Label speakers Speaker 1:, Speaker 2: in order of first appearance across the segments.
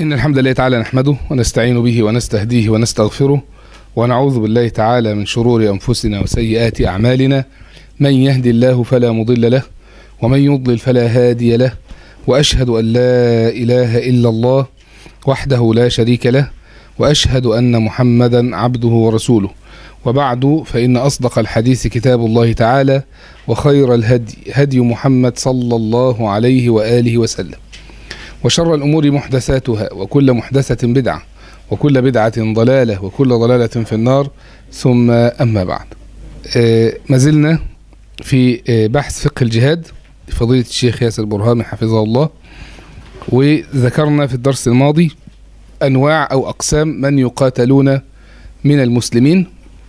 Speaker 1: إن الحمد لله تعالى نحمده ونستعين به ونستهديه ونستغفره ونعوذ بالله تعالى من شرور أنفسنا وسيئات أعمالنا من يهدي الله فلا مضل له ومن يضلل فلا هادي له وأشهد أن لا إله إلا الله وحده لا شريك له وأشهد أن محمدا عبده ورسوله وبعد فإن أصدق الحديث كتاب الله تعالى وخير الهدي هدي محمد صلى الله عليه وآله وسلم وشر الأمور محدثاتها وكل محدثة بدعة وكل بدعة ضلالة وكل ضلالة في النار ثم أما بعد آه ما زلنا في آه بحث فقه الجهاد فضيلة الشيخ ياسر برهامي حفظه الله وذكرنا في الدرس الماضي أنواع أو أقسام من يقاتلون من المسلمين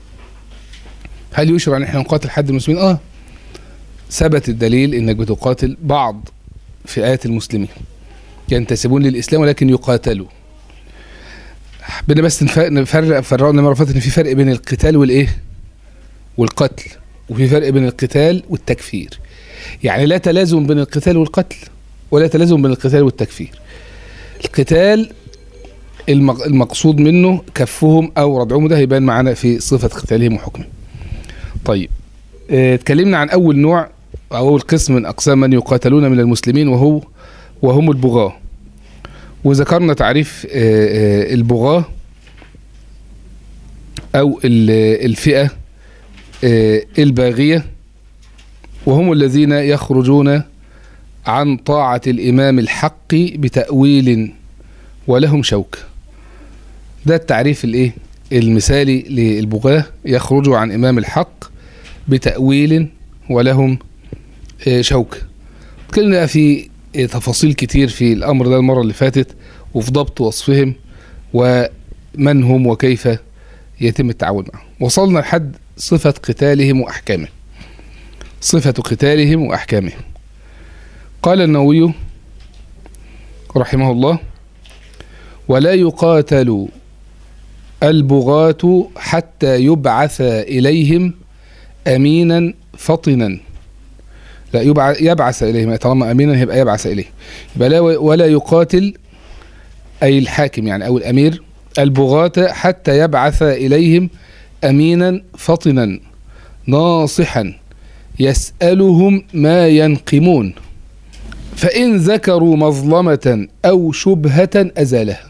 Speaker 1: هل يشرع ان احنا نقاتل حد المسلمين اه ثبت الدليل انك بتقاتل بعض فئات المسلمين ينتسبون للاسلام ولكن يقاتلوا حبينا بس نفرق فرقنا مره فاتت ان في فرق بين القتال والايه والقتل وفي فرق بين القتال والتكفير يعني لا تلازم بين القتال والقتل ولا تلازم بين القتال والتكفير القتال المقصود منه كفهم او ردعهم ده هيبان معانا في صفه قتالهم وحكمهم طيب اتكلمنا عن اول نوع او اول قسم من اقسام من يقاتلون من المسلمين وهو وهم البغاة وذكرنا تعريف البغاة او الفئة الباغية وهم الذين يخرجون عن طاعة الإمام الحق بتأويل ولهم شوك ده التعريف الايه المثالي للبغاة يخرجوا عن إمام الحق بتأويل ولهم شوكة اتكلمنا في تفاصيل كتير في الأمر ده المرة اللي فاتت وفي ضبط وصفهم ومن هم وكيف يتم التعامل معهم وصلنا لحد صفة قتالهم وأحكامهم صفة قتالهم وأحكامهم قال النووي رحمه الله ولا يقاتل البغاة حتى يبعث إليهم أمينا فطنا لا يبعث, يبعث إليهم طالما أمينا يبقى يبعث إليه يبقى لا ولا يقاتل أي الحاكم يعني أو الأمير البغاة حتى يبعث إليهم أمينا فطنا ناصحا يسألهم ما ينقمون فإن ذكروا مظلمة أو شبهة أزالها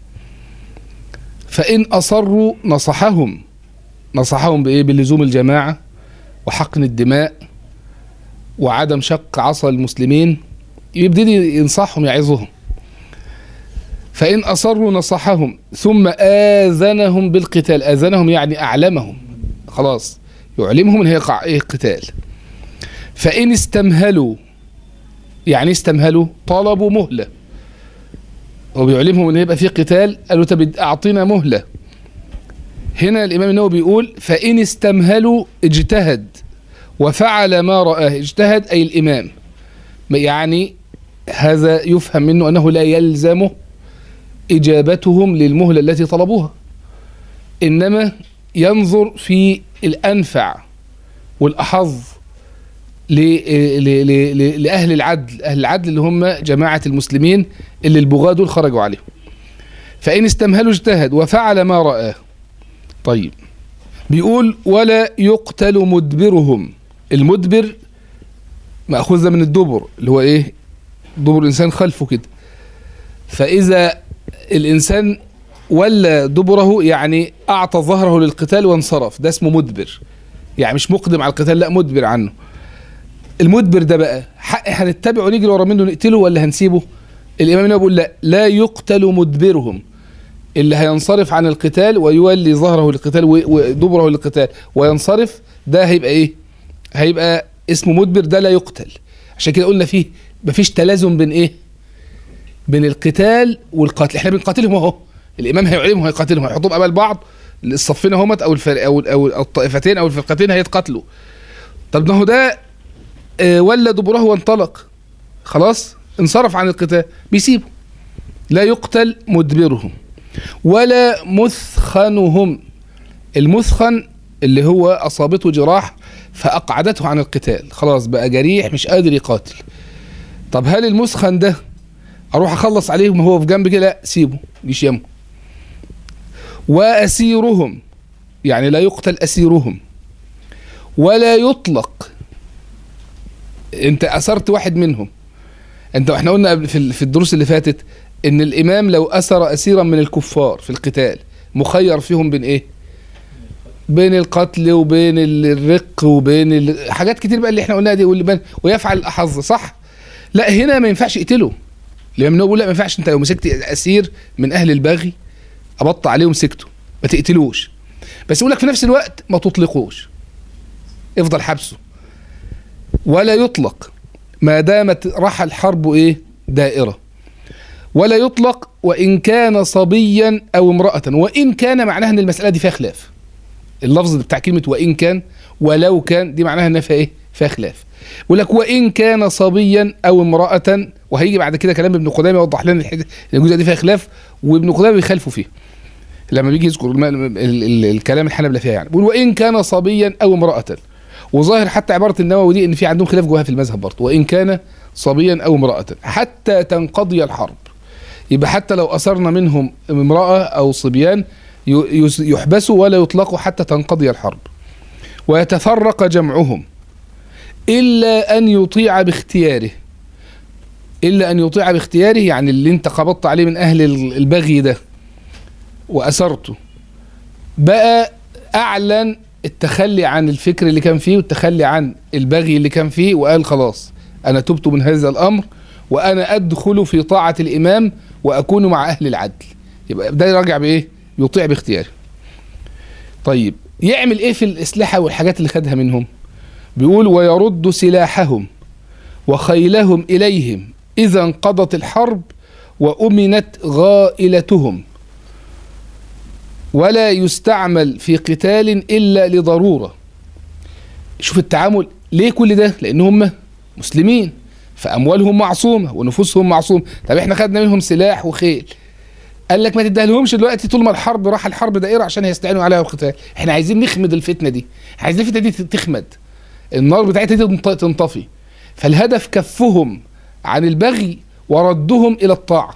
Speaker 1: فإن أصروا نصحهم نصحهم بإيه بلزوم الجماعة وحقن الدماء وعدم شق عصا المسلمين يبتدي ينصحهم يعظهم فإن أصروا نصحهم ثم آذنهم بالقتال آذنهم يعني أعلمهم خلاص يعلمهم ان هي ايه قتال فإن استمهلوا يعني استمهلوا طلبوا مهلة هو بيعلمهم ان يبقى في قتال قالوا طب اعطينا مهلة هنا الامام النووي بيقول فإن استمهلوا اجتهد وفعل ما رآه اجتهد أي الإمام يعني هذا يفهم منه أنه لا يلزمه إجابتهم للمهلة التي طلبوها إنما ينظر في الأنفع والأحظ لأهل العدل أهل العدل اللي هم جماعة المسلمين اللي البغاة دول خرجوا عليهم فإن استمهلوا اجتهد وفعل ما رآه طيب بيقول ولا يقتل مدبرهم المدبر مأخوذ من الدبر اللي هو ايه دبر الإنسان خلفه كده فإذا الإنسان ولا دبره يعني أعطى ظهره للقتال وانصرف ده اسمه مدبر يعني مش مقدم على القتال لا مدبر عنه المدبر ده بقى حق هنتبعه نجري ورا منه نقتله ولا هنسيبه الامام النووي بيقول لا لا يقتل مدبرهم اللي هينصرف عن القتال ويولي ظهره للقتال ودبره للقتال وينصرف ده هيبقى ايه هيبقى اسمه مدبر ده لا يقتل عشان كده قلنا فيه مفيش تلازم بين ايه بين القتال والقتل احنا بنقاتلهم اهو الامام هيعلمهم هيقاتلهم هيحطهم امام بعض الصفين اهمت او الفرق او او الطائفتين او الفرقتين هيتقاتلوا طب ما هو ده ولا دبره وانطلق خلاص انصرف عن القتال بيسيبه لا يقتل مدبرهم ولا مثخنهم المثخن اللي هو اصابته جراح فاقعدته عن القتال خلاص بقى جريح مش قادر يقاتل طب هل المثخن ده اروح اخلص عليهم وهو في جنب كده لا سيبه مش يمه واسيرهم يعني لا يقتل اسيرهم ولا يطلق انت اسرت واحد منهم انت احنا قلنا قبل- في ال- في الدروس اللي فاتت ان الامام لو اسر اسيرا من الكفار في القتال مخير فيهم بين ايه بين القتل وبين ال- الرق وبين ال- حاجات كتير بقى اللي احنا قلناها دي واللي بين ويفعل الاحظ صح لا هنا ما ينفعش يقتله لان هو بيقول لا ما ينفعش انت لو مسكت اسير من اهل البغي ابط عليه ومسكته ما تقتلوش بس يقول لك في نفس الوقت ما تطلقوش افضل حبسه ولا يطلق ما دامت راح الحرب ايه دائره ولا يطلق وان كان صبيا او امراه وان كان معناها ان المساله دي فيها خلاف اللفظ بتاع كلمه وان كان ولو كان دي معناها انها فيها ايه فيها خلاف يقول لك وان كان صبيا او امراه وهيجي بعد كده كلام ابن قدامه يوضح لنا الحته الجزء دي فيها خلاف وابن قدامه بيخالفوا فيه لما بيجي يذكر الم- ال- ال- الكلام الحنبله فيها يعني بيقول وان كان صبيا او امراه وظاهر حتى عباره النووي دي ان في عندهم خلاف جواها في المذهب برضه وان كان صبيا او امراه حتى تنقضي الحرب يبقى حتى لو اثرنا منهم امراه او صبيان ي- يس- يحبسوا ولا يطلقوا حتى تنقضي الحرب ويتفرق جمعهم الا ان يطيع باختياره الا ان يطيع باختياره يعني اللي انت قبضت عليه من اهل ال- البغي ده واسرته بقى اعلن التخلي عن الفكر اللي كان فيه والتخلي عن البغي اللي كان فيه وقال خلاص انا تبت من هذا الامر وانا ادخل في طاعه الامام واكون مع اهل العدل يبقى ده راجع بايه يطيع باختياره طيب يعمل ايه في الاسلحه والحاجات اللي خدها منهم بيقول ويرد سلاحهم وخيلهم اليهم اذا انقضت الحرب وامنت غائلتهم ولا يستعمل في قتال الا لضروره شوف التعامل ليه كل ده لان هم مسلمين فاموالهم معصومه ونفوسهم معصومه طب احنا خدنا منهم سلاح وخيل قال لك ما تديهالهمش دلوقتي طول ما الحرب راح الحرب دائره عشان هيستعينوا عليها القتال احنا عايزين نخمد الفتنه دي عايزين الفتنه دي تخمد النار بتاعتها دي تنط- تنطفي فالهدف كفهم عن البغي وردهم الى الطاعه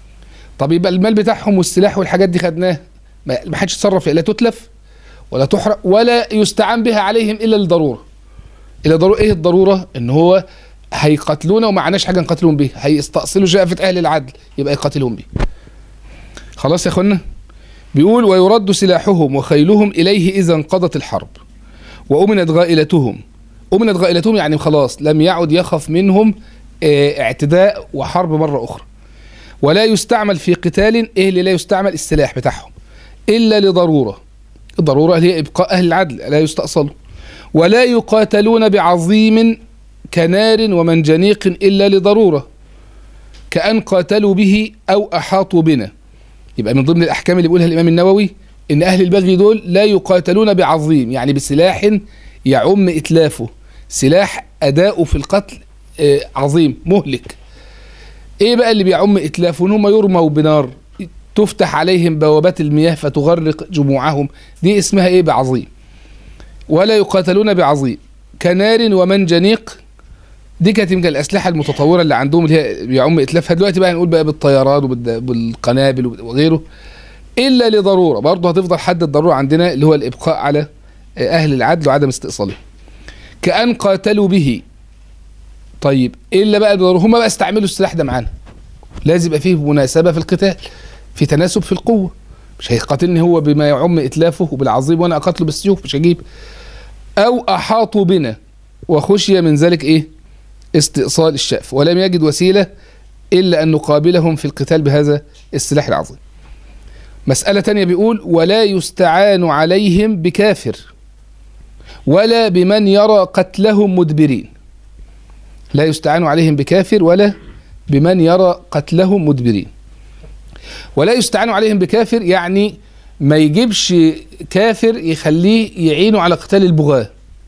Speaker 1: طب يبقى المال بتاعهم والسلاح والحاجات دي خدناه ما ما حدش يتصرف فيها لا تتلف ولا تحرق ولا يستعان بها عليهم الا للضروره الا ضرورة ايه الضروره ان هو هيقتلونا ومعناش حاجه نقاتلهم بيها هيستأصلوا شقفة اهل العدل يبقى يقاتلهم بيه خلاص يا اخوانا بيقول ويرد سلاحهم وخيلهم اليه اذا انقضت الحرب وامنت غائلتهم امنت غائلتهم يعني خلاص لم يعد يخف منهم آه، اعتداء وحرب مره اخرى ولا يستعمل في قتال ايه اللي لا يستعمل السلاح بتاعهم الا لضروره الضروره هي ابقاء اهل العدل لا يستأصلوا ولا يقاتلون بعظيم كنار ومنجنيق الا لضروره كأن قاتلوا به او احاطوا بنا يبقى من ضمن الاحكام اللي بيقولها الامام النووي ان اهل البغي دول لا يقاتلون بعظيم يعني بسلاح يعم اتلافه سلاح اداؤه في القتل آه، عظيم مهلك ايه بقى اللي بيعم اتلافه ان هم يرموا بنار تفتح عليهم بوابات المياه فتغرق جموعهم دي اسمها ايه بعظيم ولا يقاتلون بعظيم كنار ومنجنيق دي كانت يمكن الاسلحه المتطوره اللي عندهم اللي هي بيعم اتلافها دلوقتي بقى نقول بقى بالطيران وبالقنابل وغيره الا لضروره برضه هتفضل حد الضروره عندنا اللي هو الابقاء على اهل العدل وعدم استئصاله كأن قاتلوا به طيب الا بقى الضروره هم بقى استعملوا السلاح ده معانا لازم يبقى فيه مناسبه في القتال في تناسب في القوه مش هيقاتلني هو بما يعم اتلافه وبالعظيم وانا اقاتله بالسيوف مش هجيب او احاطوا بنا وخشي من ذلك ايه استئصال الشأف ولم يجد وسيله الا ان نقابلهم في القتال بهذا السلاح العظيم مسألة تانية بيقول ولا يستعان عليهم بكافر ولا بمن يرى قتلهم مدبرين لا يستعان عليهم بكافر ولا بمن يرى قتلهم مدبرين ولا يستعان عليهم بكافر يعني ما يجيبش كافر يخليه يعينه على قتال البغاة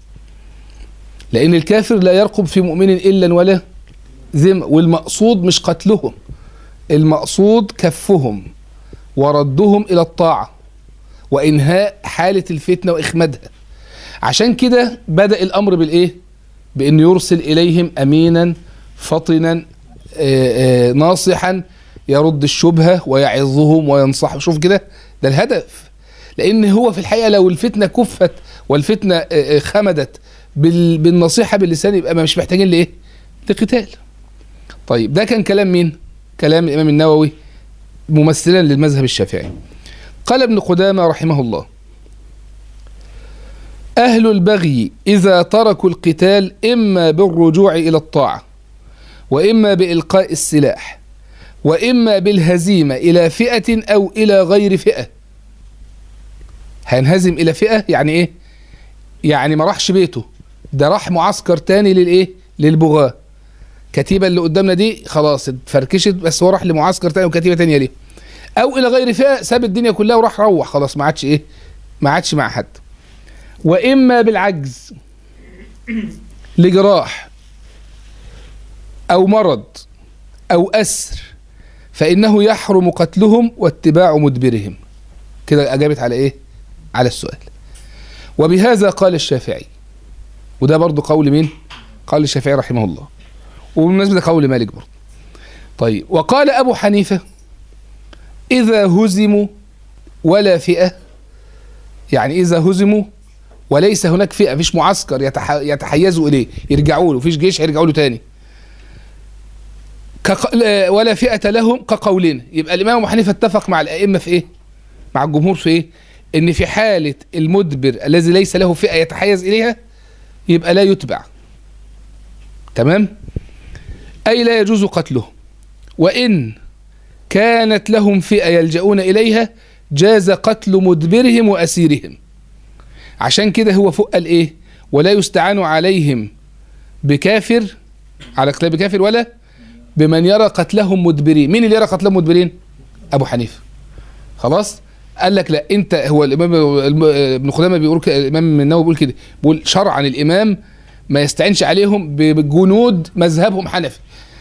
Speaker 1: لأن الكافر لا يرقب في مؤمن إلا ولا ذم والمقصود مش قتلهم المقصود كفهم وردهم إلى الطاعة وإنهاء حالة الفتنة وإخمادها عشان كده بدأ الأمر بالإيه؟ بأن يرسل إليهم أمينا فطنا آه، آه، ناصحا يرد الشبهة ويعظهم وينصح شوف كده ده الهدف لأن هو في الحقيقة لو الفتنة كفت والفتنة آه، آه، خمدت بال- بالنصيحة باللسان يبقى ما مش محتاجين لإيه؟ لقتال طيب ده كان كلام مين؟ كلام الإمام النووي ممثلا للمذهب الشافعي قال ابن قدامة رحمه الله أهل البغي إذا تركوا القتال إما بالرجوع إلى الطاعة وإما بإلقاء السلاح وإما بالهزيمة إلى فئة أو إلى غير فئة هينهزم إلى فئة يعني إيه؟ يعني ما راحش بيته ده راح معسكر تاني للإيه؟ للبغاة كتيبة اللي قدامنا دي خلاص اتفركشت بس هو راح لمعسكر تاني وكتيبة تانية ليه أو إلى غير فئة ساب الدنيا كلها وراح روح خلاص ما عادش إيه؟ ما عادش مع حد وإما بالعجز لجراح أو مرض أو أسر فإنه يحرم قتلهم واتباع مدبرهم كده أجابت على إيه؟ على السؤال وبهذا قال الشافعي وده برضو قول مين؟ قال الشافعي رحمه الله وبالمناسبة ده قول مالك برضو طيب وقال أبو حنيفة إذا هزموا ولا فئة يعني إذا هزموا وليس هناك فئة فيش معسكر يتح... يتحيزوا إليه يرجعوا له فيش جيش هيرجعوا له تاني كق... لا- ولا فئة لهم كقولنا يبقى الإمام أبو حنيفة اتفق مع الأئمة في إيه؟ مع الجمهور في إيه؟ إن في حالة المدبر الذي ليس له فئة يتحيز إليها يبقى لا يتبع تمام؟ أي لا يجوز قتله وإن كانت لهم فئة يلجؤون إليها جاز قتل مدبرهم وأسيرهم عشان كده هو فوق قال إيه؟ ولا يستعان عليهم بكافر على قتال بكافر ولا بمن يرى قتلهم مدبرين مين اللي يرى قتلهم مدبرين ابو حنيفه خلاص قال لك لا انت هو الامام الم- ابن قدامه بيقول كده الامام النووي بيقول كده بيقول شرعا الامام ما يستعينش عليهم ب- بجنود مذهبهم حنفي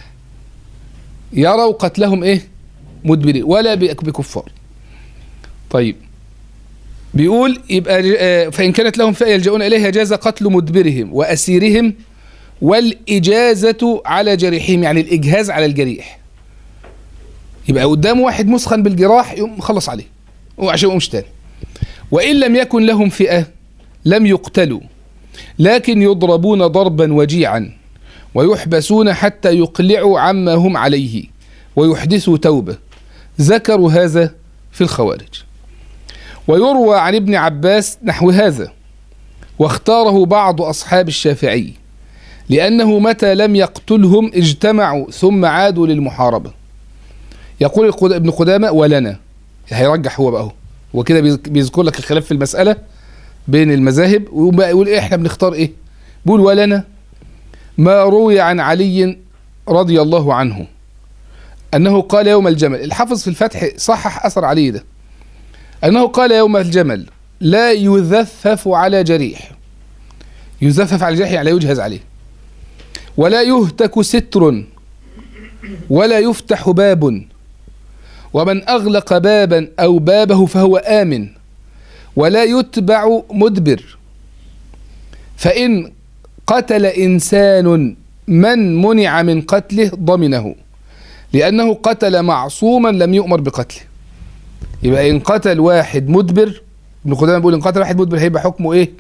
Speaker 1: يروا قتلهم ايه مدبرين ولا بك- بكفار طيب بيقول يبقى آه، فان كانت لهم فئه يلجؤون اليها جاز قتل مدبرهم واسيرهم والإجازة على جريحهم يعني الإجهاز على الجريح يبقى قدام واحد مسخن بالجراح يقوم خلص عليه وعشان يقومش تاني وإن لم يكن لهم فئة لم يقتلوا لكن يضربون ضربا وجيعا ويحبسون حتى يقلعوا عما هم عليه ويحدثوا توبة ذكروا هذا في الخوارج ويروى عن ابن عباس نحو هذا واختاره بعض أصحاب الشافعي لأنه متى لم يقتلهم اجتمعوا ثم عادوا للمحاربة يقول القد- ابن قدامة ولنا هيرجح هو بقى هو هو كده بيذ- بيذكر لك الخلاف في المسألة بين المذاهب وبقى يقول إيه احنا بنختار ايه بيقول ولنا ما روي عن علي رضي الله عنه أنه قال يوم الجمل الحافظ في الفتح صحح أثر علي ده أنه قال يوم الجمل لا يذفف على جريح يزفف على الجرح يعني لا يجهز عليه ولا يهتك ستر ولا يفتح باب ومن أغلق بابا أو بابه فهو آمن ولا يتبع مدبر فإن قتل إنسان من منع من قتله ضمنه لأنه قتل معصوما لم يؤمر بقتله يبقى إن قتل واحد مدبر ابن قدامة بيقول إن قتل واحد مدبر هيبقى حكمه إيه؟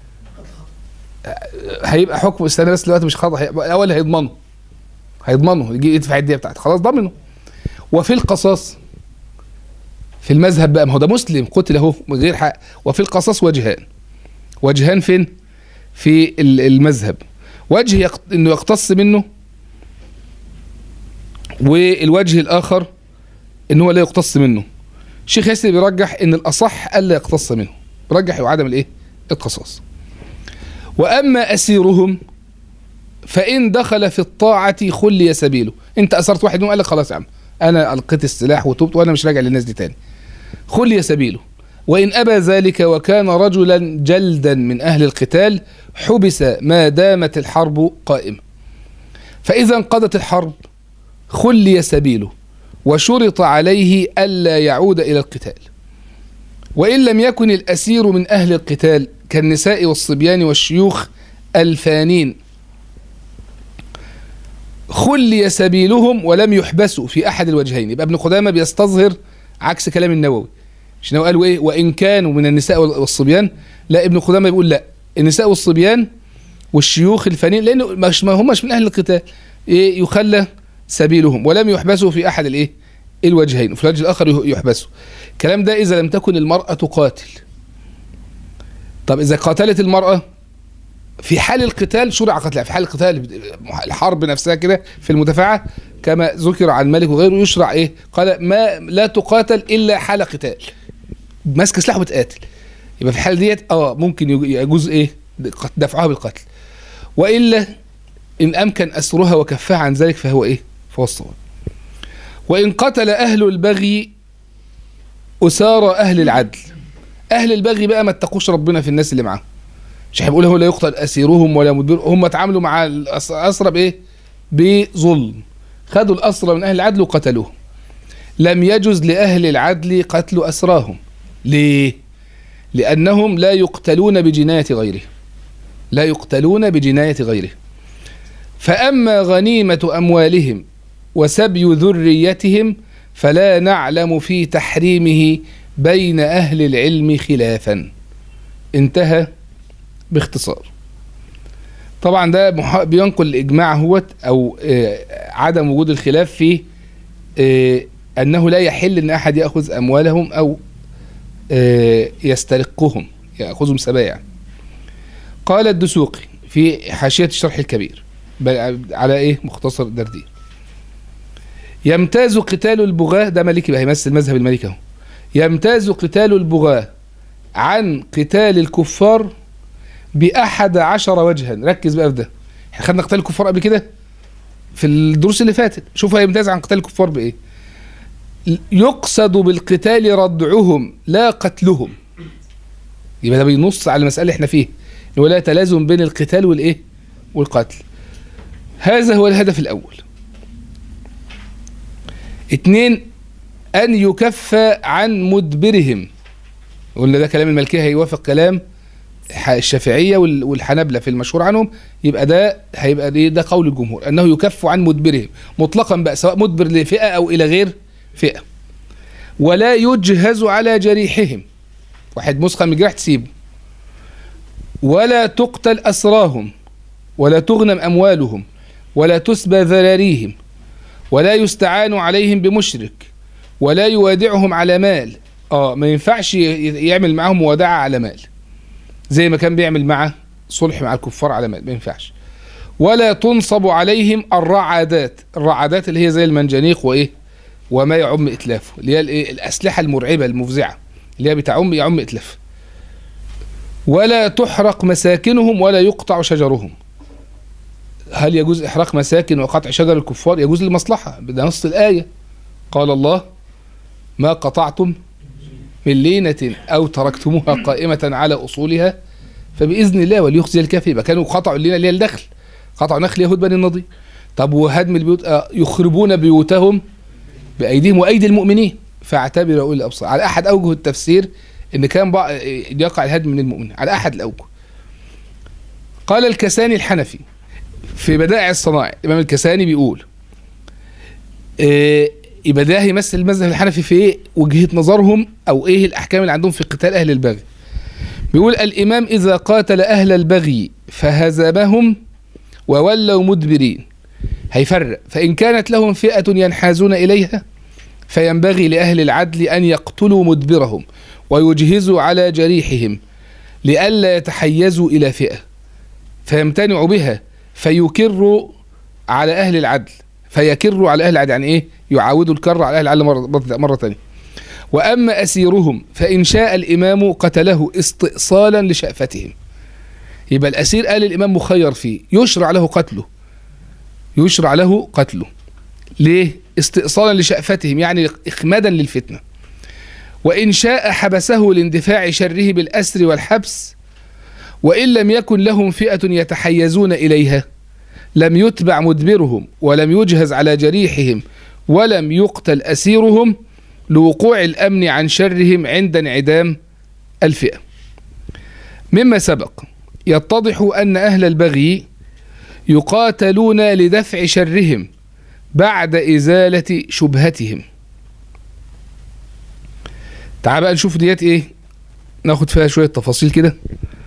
Speaker 1: هيبقى حكم استنى بس دلوقتي مش خطأ هيبقى الاول هيضمنه هيضمنه يجي يدفع الديه بتاعته خلاص ضمنه وفي القصاص في المذهب بقى ما هو ده مسلم قتل اهو من غير حق وفي القصاص وجهان وجهان فين في ال- المذهب وجه يقت... انه يقتص منه والوجه الاخر ان هو لا يقتص منه الشيخ ياسر بيرجح ان الاصح الا يقتص منه بيرجح عدم الايه القصاص واما اسيرهم فان دخل في الطاعه خلي سبيله انت اسرت واحد منهم قال لك خلاص يا عم انا القيت السلاح وتوبت وانا مش راجع للناس دي تاني خلي سبيله وان ابى ذلك وكان رجلا جلدا من اهل القتال حبس ما دامت الحرب قائمه فاذا انقضت الحرب خلي سبيله وشرط عليه الا يعود الى القتال وإن لم يكن الأسير من أهل القتال كالنساء والصبيان والشيوخ الفانين خلي سبيلهم ولم يحبسوا في أحد الوجهين يبقى ابن قدامة بيستظهر عكس كلام النووي مش النووي قالوا إيه وإن كانوا من النساء والصبيان لا ابن قدامة بيقول لا النساء والصبيان والشيوخ الفانين لأنه مش ما همش من أهل القتال إيه يخلى سبيلهم ولم يحبسوا في أحد الإيه الوجهين وفي الوجه الآخر يحبسوا الكلام ده إذا لم تكن المرأة تقاتل طب إذا قاتلت المرأة في حال القتال شرع قتلها في حال القتال الحرب نفسها كده في المدافعة كما ذكر عن مالك وغيره يشرع ايه قال ما لا تقاتل الا حال قتال ماسك سلاح وبتقاتل يبقى في الحاله ديت اه ممكن يجوز ايه دفعها بالقتل والا ان امكن اسرها وكفها عن ذلك فهو ايه فهو الصواب وان قتل اهل البغي اسار اهل العدل اهل البغي بقى ما اتقوش ربنا في الناس اللي معاهم مش هيقول هو لا يقتل اسيرهم ولا مدبر هم اتعاملوا مع الاسرى بايه بظلم خدوا الاسرى من اهل العدل وقتلوهم لم يجز لاهل العدل قتل اسراهم ليه لانهم لا يقتلون بجنايه غيره لا يقتلون بجنايه غيره فاما غنيمه اموالهم وسبي ذريتهم فلا نعلم في تحريمه بين اهل العلم خلافا انتهى باختصار طبعا ده بينقل الاجماع هوت او عدم وجود الخلاف في انه لا يحل ان احد ياخذ اموالهم او يسترقهم ياخذهم سبايا قال الدسوقي في حاشيه الشرح الكبير على ايه مختصر دردير يمتاز قتال البغاة ده مالكي بقى هيمثل مذهب المالكي اهو يمتاز قتال البغاة عن قتال الكفار بأحد عشر وجها ركز بقى في ده احنا خدنا قتال الكفار قبل كده في الدروس اللي فاتت شوف هيمتاز عن قتال الكفار بإيه يقصد بالقتال ردعهم لا قتلهم يبقى ده بينص على المسألة اللي احنا فيه اللي هو لا تلازم بين القتال والإيه والقتل هذا هو الهدف الأول اتنين أن يكف عن مدبرهم قلنا ده كلام الملكية هيوافق كلام الشافعية والحنابلة في المشهور عنهم يبقى ده هيبقى ده, ده قول الجمهور أنه يكف عن مدبرهم مطلقا بقى سواء مدبر لفئة أو إلى غير فئة ولا يجهز على جريحهم واحد مسخن من جرح تسيبه ولا تقتل أسراهم ولا تغنم أموالهم ولا تسبى ذراريهم ولا يستعان عليهم بمشرك ولا يوادعهم على مال اه ما ينفعش يعمل معاهم موادعة على مال زي ما كان بيعمل مع صلح مع الكفار على مال ما ينفعش ولا تنصب عليهم الرعادات الرعادات اللي هي زي المنجنيق وايه وما يعم اتلافه اللي هي الايه الاسلحه المرعبه المفزعه اللي هي بتعم يعم اتلاف ولا تحرق مساكنهم ولا يقطع شجرهم هل يجوز احراق مساكن وقطع شجر الكفار يجوز للمصلحه ده نص الايه قال الله ما قطعتم من لينة أو تركتموها قائمة على أصولها فبإذن الله وليخزي الكافر يبقى كانوا قطعوا اللينة اللي هي الدخل قطعوا نخل يهود بني النضير طب وهدم البيوت آه يخربون بيوتهم بأيديهم وأيدي المؤمنين فاعتبر أولي الأبصار على أحد أوجه التفسير إن كان يقع الهدم من المؤمن على أحد الأوجه قال الكساني الحنفي في بدائع الصنائع الإمام الكساني بيقول إيه يبقى ده هيمثل المذهب الحنفي في ايه وجهه نظرهم او ايه الاحكام اللي عندهم في قتال اهل البغي بيقول الامام اذا قاتل اهل البغي فهزمهم وولوا مدبرين هيفرق فان كانت لهم فئه ينحازون اليها فينبغي لاهل العدل ان يقتلوا مدبرهم ويجهزوا على جريحهم لئلا يتحيزوا الى فئه فيمتنعوا بها فيكروا على اهل العدل فيكروا على اهل العدل يعني ايه يعاودوا الكر على اهل العدل مره مره ثانيه واما اسيرهم فان شاء الامام قتله استئصالا لشأفتهم يبقى الاسير قال الامام مخير فيه يشرع له قتله يشرع له قتله ليه استئصالا لشأفتهم يعني اخمادا للفتنه وان شاء حبسه لاندفاع شره بالاسر والحبس وان لم يكن لهم فئه يتحيزون اليها لم يتبع مدبرهم ولم يجهز على جريحهم ولم يقتل أسيرهم لوقوع الأمن عن شرهم عند انعدام الفئة مما سبق يتضح أن أهل البغي يقاتلون لدفع شرهم بعد إزالة شبهتهم تعال بقى نشوف ديت ايه ناخد فيها شوية تفاصيل كده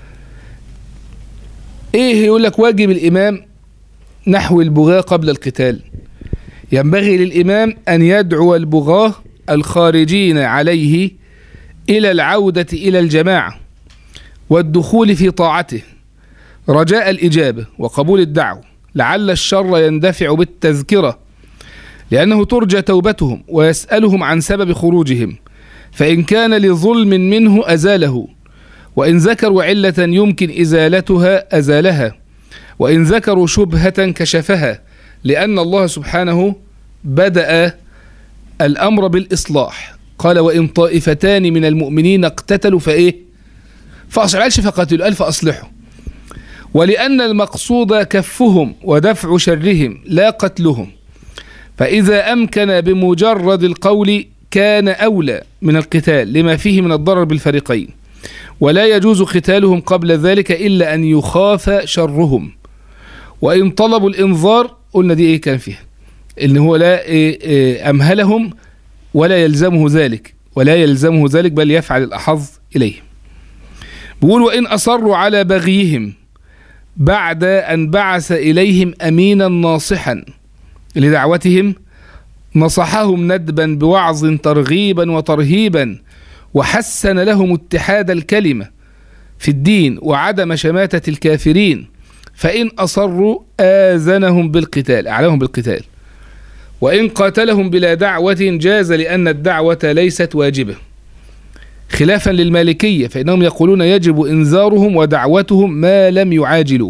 Speaker 1: ايه يقول لك واجب الامام نحو البغاة قبل القتال ينبغي للامام ان يدعو البغاة الخارجين عليه الى العودة الى الجماعة والدخول في طاعته رجاء الاجابة وقبول الدعوة لعل الشر يندفع بالتذكرة لانه ترجى توبتهم ويسألهم عن سبب خروجهم فإن كان لظلم منه أزاله وإن ذكروا علة يمكن إزالتها أزالها وإن ذكروا شبهة كشفها لأن الله سبحانه بدأ الأمر بالإصلاح قال وإن طائفتان من المؤمنين اقتتلوا فإيه فأصلحوا فقاتلوا قال فأصلحوا ولأن المقصود كفهم ودفع شرهم لا قتلهم فإذا أمكن بمجرد القول كان أولى من القتال لما فيه من الضرر بالفريقين ولا يجوز قتالهم قبل ذلك إلا أن يخاف شرهم وإن طلبوا الإنذار قلنا دي إيه كان فيها إن هو لا إيه إيه أمهلهم ولا يلزمه ذلك ولا يلزمه ذلك بل يفعل الأحظ إليهم بيقول وإن أصروا على بغيهم بعد أن بعث إليهم أمينا ناصحا لدعوتهم نصحهم ندبا بوعظ ترغيبا وترهيبا وحسن لهم اتحاد الكلمة في الدين وعدم شماتة الكافرين فإن أصروا آذنهم بالقتال أعلمهم بالقتال وإن قاتلهم بلا دعوة جاز لأن الدعوة ليست واجبة خلافا للمالكية فإنهم يقولون يجب إنذارهم ودعوتهم ما لم يعاجلوا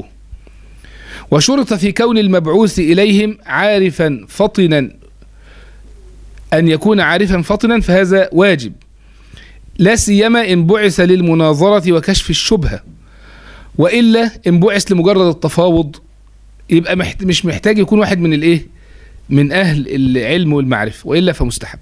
Speaker 1: وشرط في كون المبعوث إليهم عارفا فطنا أن يكون عارفا فطنا فهذا واجب لا سيما إن بعث للمناظرة وكشف الشبهة وإلا إن بعث لمجرد التفاوض يبقى محت... مش محتاج يكون واحد من الإيه من أهل العلم والمعرفة وإلا فمستحب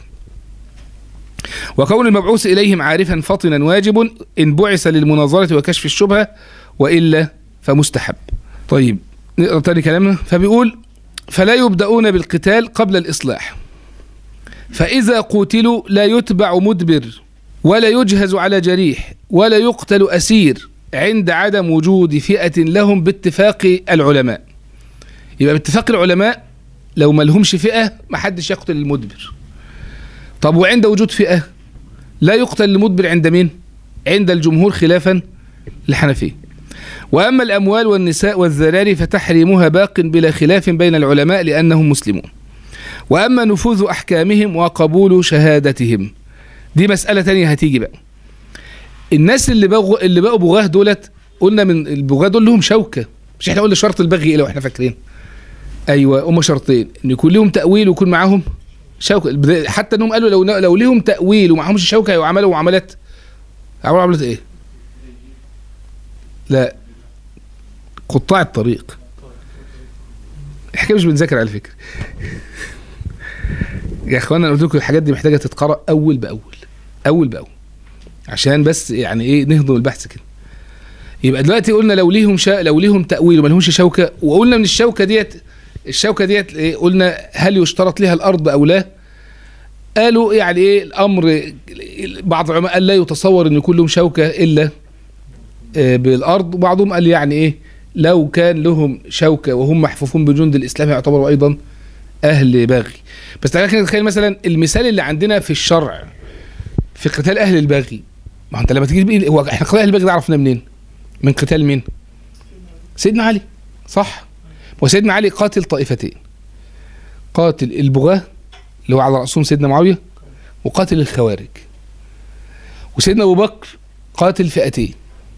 Speaker 1: وكون المبعوث إليهم عارفا فطنا واجب إن بعث للمناظرة وكشف الشبهة وإلا فمستحب طيب نقرأ تاني كلامنا فبيقول فلا يبدأون بالقتال قبل الإصلاح فإذا قتلوا لا يتبع مدبر ولا يجهز على جريح ولا يقتل أسير عند عدم وجود فئة لهم باتفاق العلماء يبقى باتفاق العلماء لو ما لهمش فئة ما حدش يقتل المدبر طب وعند وجود فئة لا يقتل المدبر عند مين عند الجمهور خلافا للحنفية وأما الأموال والنساء والذراري فتحريمها باق بلا خلاف بين العلماء لأنهم مسلمون وأما نفوذ أحكامهم وقبول شهادتهم دي مسألة تانية هتيجي بقى الناس اللي بقوا اللي بقوا بغاه دولت قلنا من البغاه دول لهم شوكة مش احنا قلنا شرط البغي ايه لو احنا فاكرين ايوه هم شرطين ان يكون لهم تأويل ويكون معاهم شوكة حتى انهم قالوا لو لو ليهم تأويل ومعهمش شوكة يعملوا معاملات عملوا عملت ايه لا قطاع الطريق الحكايه مش بنذاكر على فكره يا اخوانا انا قلت لكم الحاجات دي محتاجه تتقرا اول باول اول باول عشان بس يعني ايه نهضم البحث كده يبقى دلوقتي قلنا لو ليهم شا... لو ليهم تاويل وما لهمش شوكه وقلنا من الشوكه ديت الشوكه ديت إيه قلنا هل يشترط لها الارض او لا قالوا يعني ايه الامر بعض العلماء قال لا يتصور ان يكون لهم شوكه الا بالارض وبعضهم قال يعني ايه لو كان لهم شوكه وهم محفوفون بجند الاسلام يعتبروا ايضا اهل باغي بس تعالى كده تخيل مثلا المثال اللي عندنا في الشرع في قتال اهل الباغي ما انت لما تيجي هو احنا قتال اهل الباغي ده عرفنا منين؟ من قتال مين؟ سيدنا علي صح وسيدنا علي قاتل طائفتين قاتل البغاة اللي هو على رأسهم سيدنا معاوية وقاتل الخوارج وسيدنا أبو بكر قاتل فئتين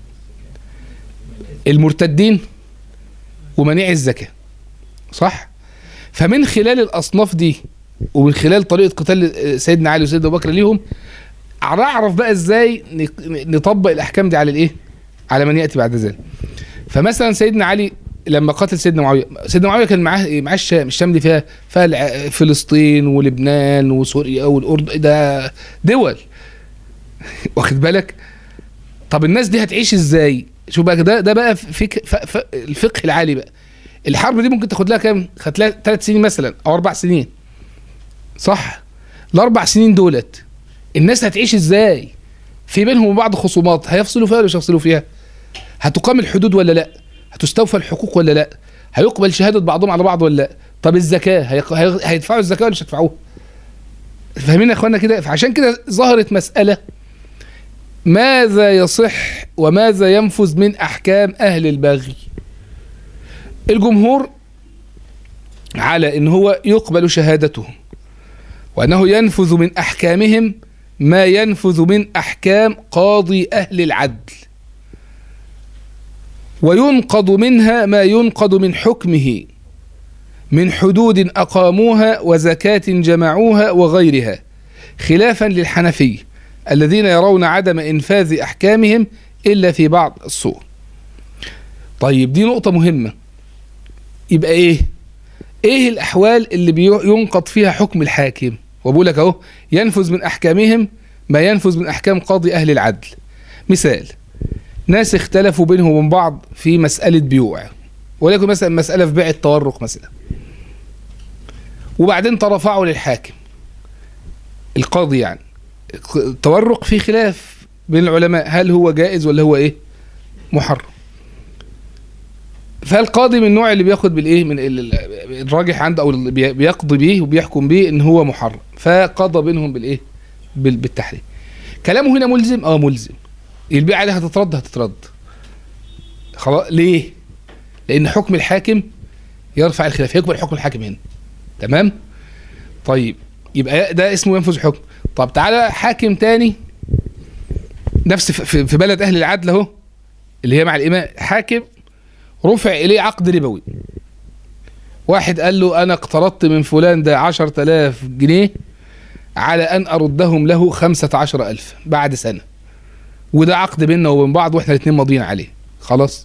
Speaker 1: المرتدين ومنيع الزكاة صح فمن خلال الأصناف دي ومن خلال طريقة قتال سيدنا علي وسيدنا أبو بكر ليهم أعرف بقى إزاي نطبق الأحكام دي على الإيه على من يأتي بعد ذلك فمثلا سيدنا علي لما قاتل سيدنا معاويه سيدنا معاويه كان معاه معاه الشام الشام دي فيها فيها فلسطين ولبنان وسوريا والاردن ده دول واخد بالك طب الناس دي هتعيش ازاي شوف بقى ده ده بقى فك ف ف الفقه العالي بقى الحرب دي ممكن تاخد لها كام خدت لها ثلاث سنين مثلا او اربع سنين صح الاربع سنين دولت الناس هتعيش ازاي في بينهم وبعض خصومات هيفصلوا فيها ولا مش هيفصلوا فيها هتقام الحدود ولا لا هتستوفى الحقوق ولا لا هيقبل شهاده بعضهم على بعض ولا لا طب الزكاه هيق- هي- هيدفعوا الزكاه ولا مش هيدفعوها فاهمين يا اخوانا كده فعشان كده ظهرت مساله ماذا يصح وماذا ينفذ من احكام اهل البغي الجمهور على ان هو يقبل شهادتهم وانه ينفذ من احكامهم ما ينفذ من احكام قاضي اهل العدل وينقض منها ما ينقض من حكمه من حدود اقاموها وزكاه جمعوها وغيرها خلافا للحنفيه الذين يرون عدم انفاذ احكامهم الا في بعض الصور طيب دي نقطه مهمه يبقى ايه ايه الاحوال اللي بينقض فيها حكم الحاكم وبقول لك اهو ينفذ من احكامهم ما ينفذ من احكام قاضي اهل العدل مثال ناس اختلفوا بينهم وبين بعض في مساله بيوع ولكن مثلا مساله في بيع التورق مثلا وبعدين ترفعوا للحاكم القاضي يعني التورق في خلاف بين العلماء هل هو جائز ولا هو ايه محرم فالقاضي من النوع اللي بياخد بالايه من ال- ال- الراجح عنده او اللي بي- بيقضي بيه وبيحكم بيه ان هو محرم فقضى بينهم بالايه بال- بالتحريم كلامه هنا ملزم اه ملزم البيعه دي هتترد هتترد خلاص ليه لان حكم الحاكم يرفع الخلاف يقبل حكم الحاكم هنا تمام طيب يبقى ده اسمه ينفذ حكم طب تعالى حاكم تاني نفس في- في في بلد اهل العدل اهو اللي هي مع الامام حاكم رفع إليه عقد ربوي واحد قال له أنا اقترضت من فلان ده عشر تلاف جنيه على أن أردهم له خمسة عشر ألف بعد سنة وده عقد بيننا وبين بعض وإحنا الاتنين ماضيين عليه خلاص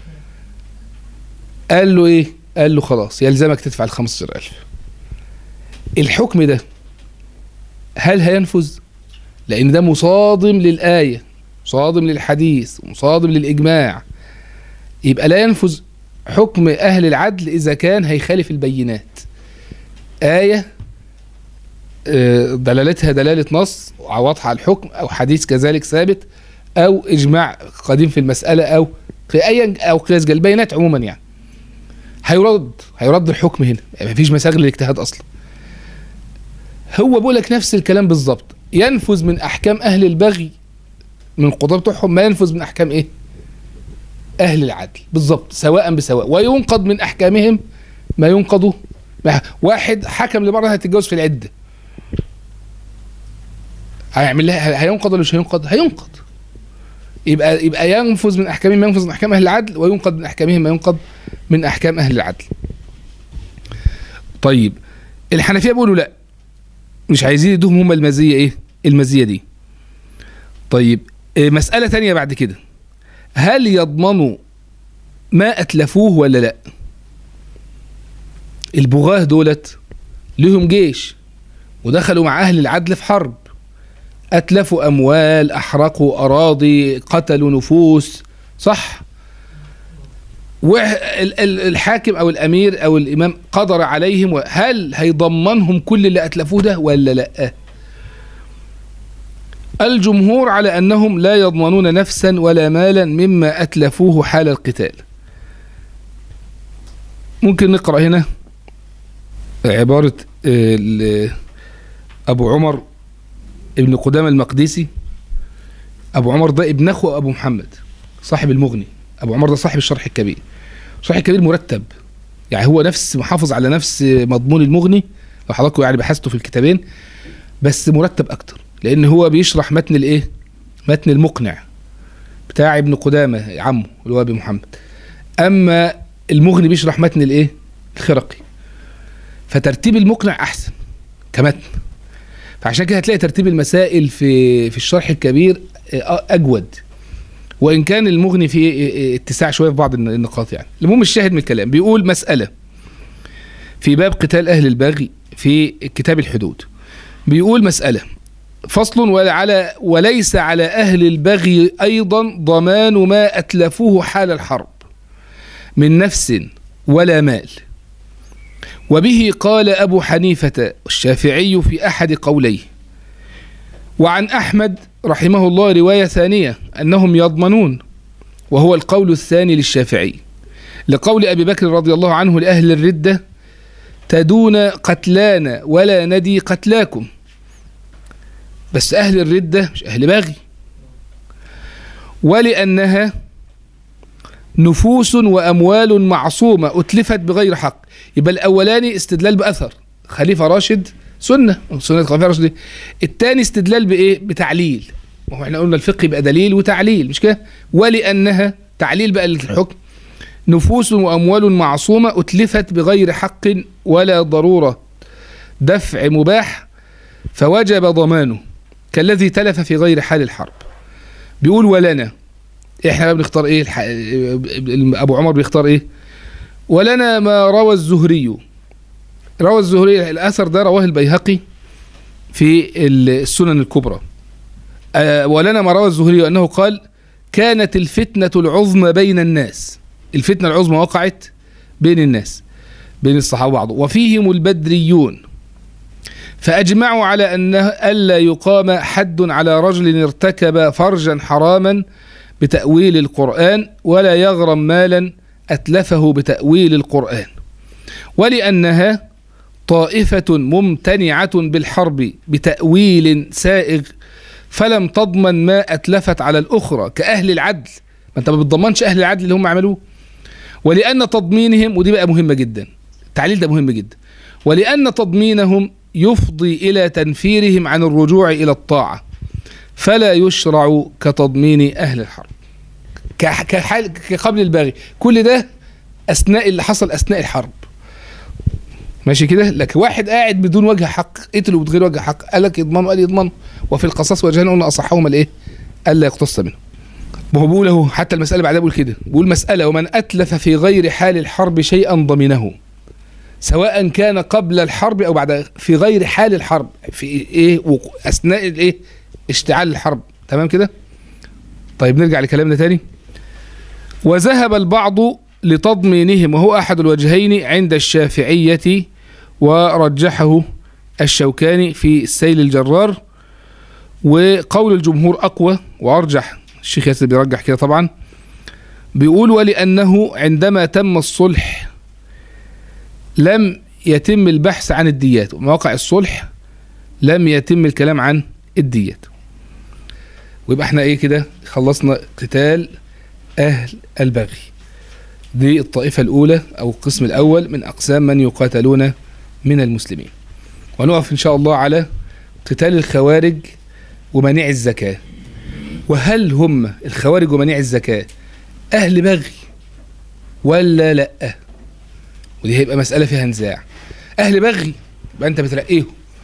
Speaker 1: قال له إيه قال له خلاص يلزمك تدفع الخمسة عشر ألف الحكم ده هل هينفذ لأن ده مصادم للآية مصادم للحديث مصادم للإجماع يبقى لا ينفذ حكم أهل العدل إذا كان هيخالف البينات آية آه، دلالتها دلالة نص واضحة على الحكم أو حديث كذلك ثابت أو إجماع قديم في المسألة أو أي أو قياس جل البينات عموما يعني هيرد هيرد الحكم هنا يعني مفيش مساغ للاجتهاد أصلا هو بيقول لك نفس الكلام بالظبط ينفذ من أحكام أهل البغي من القضاة بتوعهم ما ينفذ من أحكام إيه؟ أهل العدل بالظبط سواء بسواء وينقض من أحكامهم ما ينقض ما- واحد حكم لمرأة هتتجوز في العدة هيعمل لها هينقض ولا مش هينقض؟ هينقض يبقى يبقى ينفذ من احكامهم ما ينفذ من احكام اهل العدل وينقض من احكامهم ما ينقض من احكام اهل العدل. طيب الحنفيه بيقولوا لا مش عايزين يدوهم هم المزيه ايه؟ المزيه دي. طيب إيه، مساله تانية بعد كده هل يضمنوا ما اتلفوه ولا لا؟ البغاه دولت لهم جيش ودخلوا مع اهل العدل في حرب اتلفوا اموال احرقوا اراضي قتلوا نفوس صح والحاكم او الامير او الامام قدر عليهم هل هيضمنهم كل اللي اتلفوه ده ولا لا الجمهور على انهم لا يضمنون نفسا ولا مالا مما اتلفوه حال القتال ممكن نقرا هنا عباره آه، ال- ابو عمر ابن قدامى المقدسي ابو عمر ده ابن اخو ابو محمد صاحب المغني ابو عمر ده صاحب الشرح الكبير الشرح الكبير مرتب يعني هو نفس محافظ على نفس مضمون المغني لو حضراتكم يعني بحثتوا في الكتابين بس مرتب اكتر لان هو بيشرح متن الايه متن المقنع بتاع ابن قدامه عمه اللي هو ابي محمد اما المغني بيشرح متن الايه الخرقي فترتيب المقنع احسن كمتن فعشان كده هتلاقي ترتيب المسائل في في الشرح الكبير آه، اجود وان كان المغني فيه آه، آه، اتساع شويه في بعض الن- النقاط يعني المهم الشاهد من الكلام بيقول مساله في باب قتال اهل البغي في كتاب الحدود بيقول مساله فصل وعلى وليس على اهل البغي ايضا ضمان ما اتلفوه حال الحرب من نفس ولا مال وبه قال أبو حنيفة والشافعي في أحد قوليه وعن أحمد رحمه الله رواية ثانية أنهم يضمنون وهو القول الثاني للشافعي لقول أبي بكر رضي الله عنه لأهل الردة تدون قتلانا ولا ندي قتلاكم بس أهل الردة مش أهل باغي ولأنها نفوس وأموال معصومة أتلفت بغير حق يبقى الأولاني استدلال بأثر خليفة راشد سنة سنة خليفة راشد الثاني استدلال بإيه بتعليل ما هو احنا قلنا الفقه يبقى دليل وتعليل مش كده ولأنها تعليل بقى الحكم نفوس وأموال معصومة أتلفت بغير حق ولا ضرورة دفع مباح فوجب ضمانه كالذي تلف في غير حال الحرب بيقول ولنا احنا بقى بنختار ايه الح... ابو عمر بيختار ايه ولنا ما روى الزهري روى الزهري الاثر ده رواه البيهقي في السنن الكبرى أه ولنا ما روى الزهري انه قال كانت الفتنه العظمى بين الناس الفتنه العظمى وقعت بين الناس بين الصحابه بعض وفيهم البدريون فأجمعوا على أنه ألا يقام حد على رجل ارتكب فرجا حراما بتأويل القرآن ولا يغرم مالا أتلفه بتأويل القرآن ولأنها طائفة ممتنعة بالحرب بتأويل سائغ فلم تضمن ما أتلفت على الأخرى كأهل العدل ما أنت ما بتضمنش أهل العدل اللي هم عملوه ولأن تضمينهم ودي بقى مهمة جدا التعليل ده مهم جدا ولأن تضمينهم يفضي إلى تنفيرهم عن الرجوع إلى الطاعة فلا يشرع كتضمين أهل الحرب كحال كقبل الباغي كل ده أثناء اللي حصل أثناء الحرب ماشي كده لك واحد قاعد بدون وجه حق قتله بغير وجه حق قال لك يضمنه قال يضمنه وفي القصاص وجهنا قلنا اصحهما الايه؟ الا يقتص منه ما هو بيقول اهو حتى المساله بعدها بيقول كده بيقول مساله ومن اتلف في غير حال الحرب شيئا ضمنه سواء كان قبل الحرب او بعد في غير حال الحرب في ايه اثناء الايه اشتعال الحرب تمام كده طيب نرجع لكلامنا تاني وذهب البعض لتضمينهم وهو احد الوجهين عند الشافعيه ورجحه الشوكاني في السيل الجرار وقول الجمهور اقوى وارجح الشيخ ياسر بيرجح كده طبعا بيقول ولانه عندما تم الصلح لم يتم البحث عن الديات ومواقع الصلح لم يتم الكلام عن الديات ويبقى احنا ايه كده خلصنا قتال اهل البغي دي الطائفة الأولى أو القسم الأول من أقسام من يقاتلون من المسلمين ونقف إن شاء الله على قتال الخوارج ومنيع الزكاة وهل هم الخوارج ومنيع الزكاة أهل بغي ولا لأ ودي هيبقى مسألة فيها نزاع أهل بغي يبقى أنت بترقيهم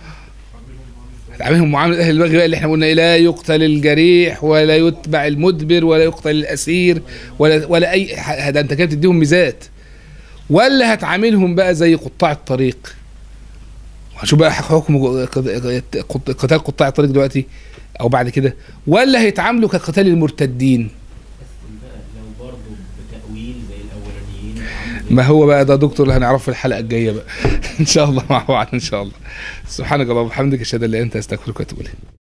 Speaker 1: هتعاملهم معاملة أهل البغي بقى اللي احنا قلنا لا يقتل الجريح ولا يتبع المدبر ولا يقتل الأسير ولا ولا أي ده أنت كده بتديهم ميزات ولا هتعاملهم بقى زي قطاع الطريق هنشوف بقى حكم قتال قطاع الطريق دلوقتي أو بعد كده ولا هيتعاملوا كقتال المرتدين
Speaker 2: لو برضه بتأويل زي الأولانيين
Speaker 1: ما هو بقى ده دكتور اللي هنعرفه في الحلقه الجايه بقى ان شاء الله مع بعض ان شاء الله سبحانك اللهم وبحمدك اشهد ان لا اله الا انت استغفرك واتوب اليك